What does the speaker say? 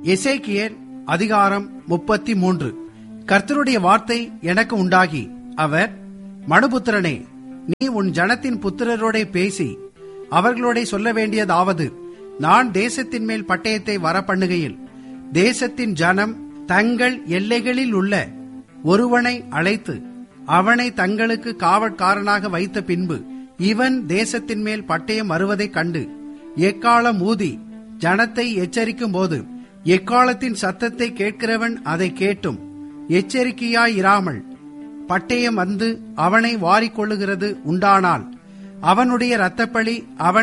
எசேக்கியேல் அதிகாரம் முப்பத்தி மூன்று கர்த்தருடைய வார்த்தை எனக்கு உண்டாகி அவர் மனுபுத்திரனே நீ உன் ஜனத்தின் புத்திரரோடே பேசி அவர்களோடே சொல்ல வேண்டியதாவது நான் தேசத்தின் மேல் பட்டயத்தை வரப்பண்ணுகையில் தேசத்தின் ஜனம் தங்கள் எல்லைகளில் உள்ள ஒருவனை அழைத்து அவனை தங்களுக்கு காவற்காரனாக வைத்த பின்பு இவன் தேசத்தின் மேல் பட்டயம் வருவதைக் கண்டு எக்காலம் ஊதி ஜனத்தை எச்சரிக்கும் போது எக்காலத்தின் சத்தத்தை கேட்கிறவன் அதை கேட்டும் எச்சரிக்கையாயிராமல் பட்டயம் வந்து அவனை வாரிக்கொள்ளுகிறது உண்டானால் அவனுடைய இரத்தப்பழி அவன்